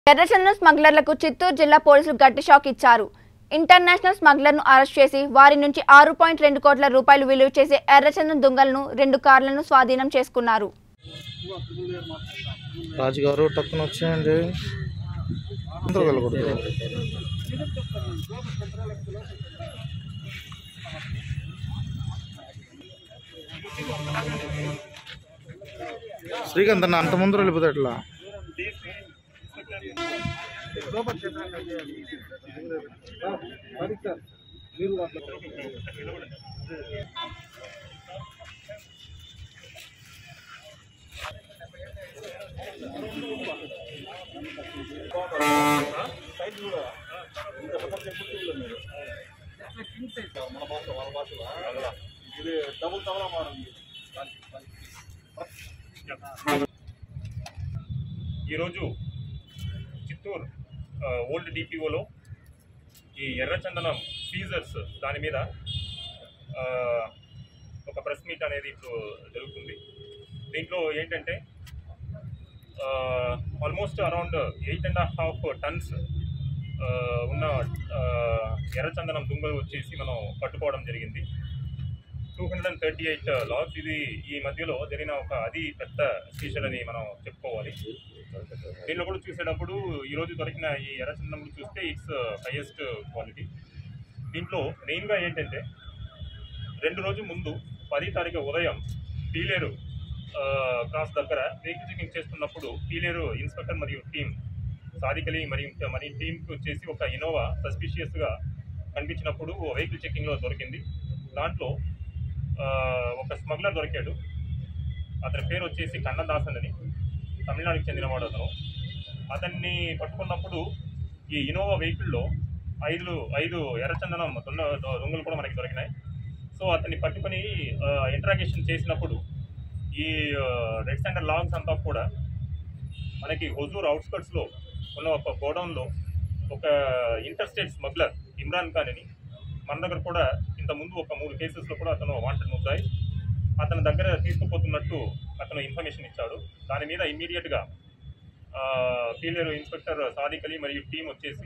ఎర్రచందనం స్మగ్లర్లకు చిత్తూరు జిల్లా పోలీసులు గట్టి షాక్ ఇచ్చారు ఇంటర్నేషనల్ స్మగ్లర్ను అరెస్ట్ చేసి వారి నుంచి ఆరు పాయింట్ రెండు కోట్ల రూపాయలు విలువ చేసే ఎర్రచందనం దొంగలను రెండు కార్లను స్వాధీనం చేసుకున్నారు రాజుగారు టక్కున వచ్చేయండి అందరూ వెళ్ళకూడదు శ్రీకాంత్ అన్న అంత ముందర వెళ్ళిపోతే ఎట్లా ఈరోజు చిత్తూరు ఆ, ఓల్డ్ డిపిఓలో ఈ ఎర్రచందనం సీజర్స్ దాని మీద ఆ, ఒక ప్రెస్ మీట్ అనేది ఇప్పుడు జరుగుతుంది దీంట్లో ఏంటంటే almost around eight and half tons ఉన్న ఆ, ఎర్రచందనం దుంగలు వచ్చేసి మనం పట్టుకోవడం జరిగింది two hundred and thirty eight logs ఇది ఈ మధ్యలో జరిగిన ఒక అతి పెద్ద సీజర్ అని మనం చెప్పుకోవాలి దీనిలో కూడా చూసేటప్పుడు ఈ రోజు దొరికిన ఈ ఎర్రచందనం చూస్తే ఇట్స్ హైయెస్ట్ క్వాలిటీ దీంట్లో మెయిన్గా ఏంటంటే రెండు రోజు ముందు పది తారీఖు ఉదయం పీలేరు ఆ, క్రాస్ దగ్గర వెహికల్ చెకింగ్ చేస్తున్నప్పుడు పీలేరు ఇన్స్పెక్టర్ మరియు టీం సాధికలి మరియు ఇంకా మరి టీంకి వచ్చేసి ఒక ఇన్నోవా సస్పిషియస్గా కనిపించినప్పుడు వెహికల్ చెకింగ్లో దొరికింది దాంట్లో ఆ, ఒక స్మగ్లర్ దొరికాడు అతని పేరు వచ్చేసి కన్నదాసన్ అని తమిళనాడుకి చెందినవాడు అతను అతన్ని పట్టుకున్నప్పుడు ఈ ఇనోవా వెహికల్లో ఐదు ఐదు ఎర్రచందనం దొంగ దొంగలు కూడా మనకి దొరికినాయి సో అతన్ని పట్టుకొని ఇంట్రాగేషన్ చేసినప్పుడు ఈ రెడ్ సెంటర్ లాగ్స్ అంతా కూడా మనకి హుజూర్ అవుట్స్కట్స్లో ఉన్న ఒక గోడౌన్లో ఒక ఇంటర్స్టేట్ స్మగ్లర్ ఇమ్రాన్ ఖాన్ అని మన దగ్గర కూడా ఇంత ముందు ఒక మూడు కేసెస్లో కూడా అతను వాంటెడ్ ముద్దాయి అతని దగ్గర తీసుకుపోతున్నట్టు అతను ఇన్ఫర్మేషన్ ఇచ్చాడు దాని మీద ఇమ్మీడియట్గా పీలేరు ఇన్స్పెక్టర్ సాదిక్ అలీ మరియు టీం వచ్చేసి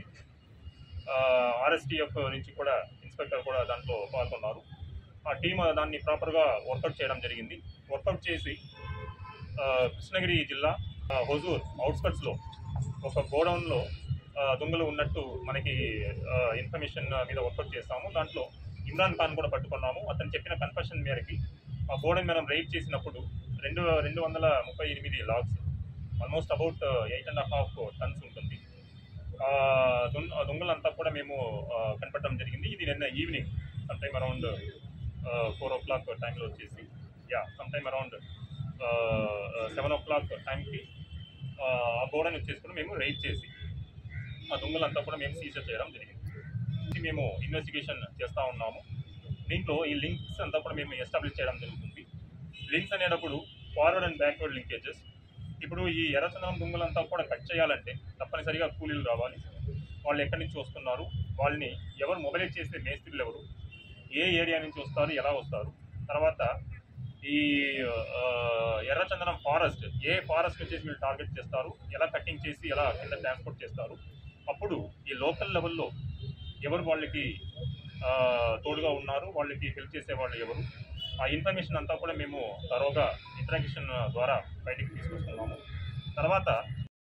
ఆర్ఎస్టీఎఫ్ నుంచి కూడా ఇన్స్పెక్టర్ కూడా దాంట్లో పాల్గొన్నారు ఆ టీం దాన్ని ప్రాపర్గా వర్కౌట్ చేయడం జరిగింది వర్కౌట్ చేసి ఆ, కృష్ణగిరి జిల్లా ఆ, హుజూర్ అవుట్స్కట్స్లో ఒక గోడౌన్లో ఆ, దొంగలు ఉన్నట్టు మనకి ఆ, ఇన్ఫర్మేషన్ మీద వర్కౌట్ చేస్తాము దాంట్లో ఇమ్రాన్ ఖాన్ కూడా పట్టుకున్నాము అతను చెప్పిన కన్ఫెషన్ మేరకి ఆ గోడౌన్ మనం రైడ్ చేసినప్పుడు రెండు రెండు వందల ముప్పై ఎనిమిది logs almost about eight and half tons ఉంటుంది ఆ దొంగ ఆ దొంగలంతా కూడా మేము ఆ, కనపడడం జరిగింది ఇది నిన్న evening some time around four o'clock టైంలో వచ్చేసి యా some time around seven o'clock టైంకి ఆ గోడని వచ్చేసుకుని మేము రైడ్ చేసి ఆ దొంగలంతా కూడా మేము సీజర్ చేయడం జరిగింది ఇది మేము ఇన్వెస్టిగేషన్ చేస్తూ ఉన్నాము దీంట్లో ఈ లింక్స్ అంతా కూడా మేము ఎస్టాబ్లిష్ చేయడం జరుగుతుంది లింక్స్ అనేటప్పుడు ఫార్వర్డ్ అండ్ బ్యాక్వర్డ్ లింకేజెస్ ఇప్పుడు ఈ ఎర్రచందనం దొంగలంతా కూడా కట్ చేయాలంటే తప్పనిసరిగా కూలీలు రావాలి వాళ్ళు ఎక్కడి నుంచి వస్తున్నారు వాళ్ళని ఎవరు మొబైలైజ్ చేసే మేస్త్రీలు ఎవరు ఏ ఏరియా నుంచి వస్తారు ఎలా వస్తారు తర్వాత ఈ ఆ, ఎర్రచందనం ఫారెస్ట్ ఏ ఫారెస్ట్ వచ్చేసి వీళ్ళు టార్గెట్ చేస్తారు ఎలా కటింగ్ చేసి ఎలా కింద ట్రాన్స్పోర్ట్ చేస్తారు అప్పుడు ఈ లోకల్ లెవెల్లో ఎవరు వాళ్ళకి ఆ, తోడుగా ఉన్నారు వాళ్ళకి హెల్ప్ చేసే వాళ్ళు ఎవరు ఆ ఇన్ఫర్మేషన్ అంతా కూడా మేము తరోగా ఇంట్రాక్షన్ ద్వారా బయటికి తీసుకొస్తున్నాము తర్వాత